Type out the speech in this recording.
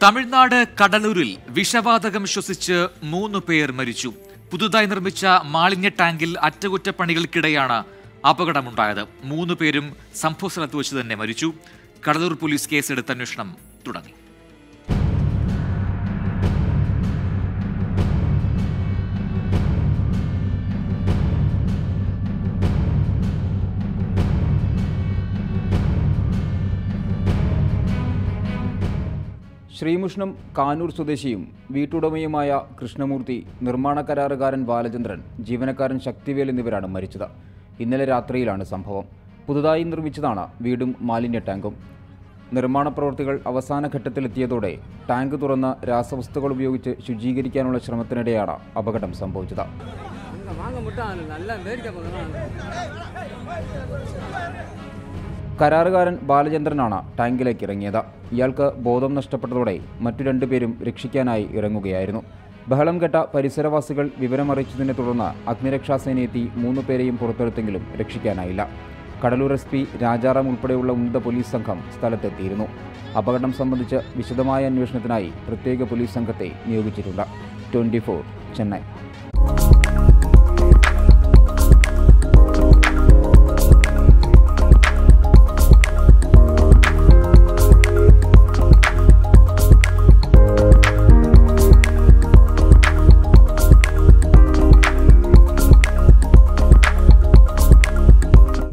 തമിഴ്നാട് കടലൂരിൽ വിഷവാതകം ശ്വസിച്ച് മൂന്ന് പേർ മരിച്ചു പുതുതായി നിർമ്മിച്ച മാലിന്യ ടാങ്കിൽ അറ്റകുറ്റപ്പണികൾക്കിടെയാണ് അപകടമുണ്ടായത് മൂന്ന് പേരും സംഭവസ്ഥലത്ത് വെച്ച് തന്നെ മരിച്ചു കടലൂർ പോലീസ് കേസെടുത്ത് അന്വേഷണം തുടങ്ങി ശ്രീമുഷ്ണം കാനൂർ സ്വദേശിയും വീട്ടുടമയുമായ കൃഷ്ണമൂർത്തി നിർമ്മാണ കരാറുകാരൻ ബാലചന്ദ്രൻ ജീവനക്കാരൻ ശക്തിവേൽ എന്നിവരാണ് മരിച്ചത് ഇന്നലെ രാത്രിയിലാണ് സംഭവം പുതുതായി നിർമ്മിച്ചതാണ് വീടും മാലിന്യ ടാങ്കും നിർമ്മാണ പ്രവൃത്തികൾ അവസാന ഘട്ടത്തിലെത്തിയതോടെ ടാങ്ക് തുറന്ന് രാസവസ്തുക്കൾ ഉപയോഗിച്ച് ശുചീകരിക്കാനുള്ള ശ്രമത്തിനിടെയാണ് അപകടം സംഭവിച്ചത് அங்கே வாங்க மட்டும் அது நல்லா வேடிக்கை பார்க்கலாம் കരാറുകാരൻ ബാലചന്ദ്രനാണ് ടാങ്കിലേക്ക് ഇറങ്ങിയത് ഇയാൾക്ക് ബോധം നഷ്ടപ്പെട്ടതോടെ മറ്റു രണ്ടുപേരും രക്ഷിക്കാനായി ഇറങ്ങുകയായിരുന്നു ബഹളം കേട്ട പരിസരവാസികൾ വിവരമറിയിച്ചതിനെ തുടർന്ന് അഗ്നിരക്ഷാസേന എത്തി മൂന്ന് പേരെയും പുറത്തെടുത്തെങ്കിലും രക്ഷിക്കാനായില്ല കടലൂർ എസ് പി രാജാറാം ഉൾപ്പെടെയുള്ള ഉന്നത പോലീസ് സംഘം സ്ഥലത്തെത്തിയിരുന്നു അപകടം സംബന്ധിച്ച് വിശദമായ അന്വേഷണത്തിനായി പ്രത്യേക പോലീസ് സംഘത്തെ നിയോഗിച്ചിട്ടുണ്ട് ട്വൻറ്റി ചെന്നൈ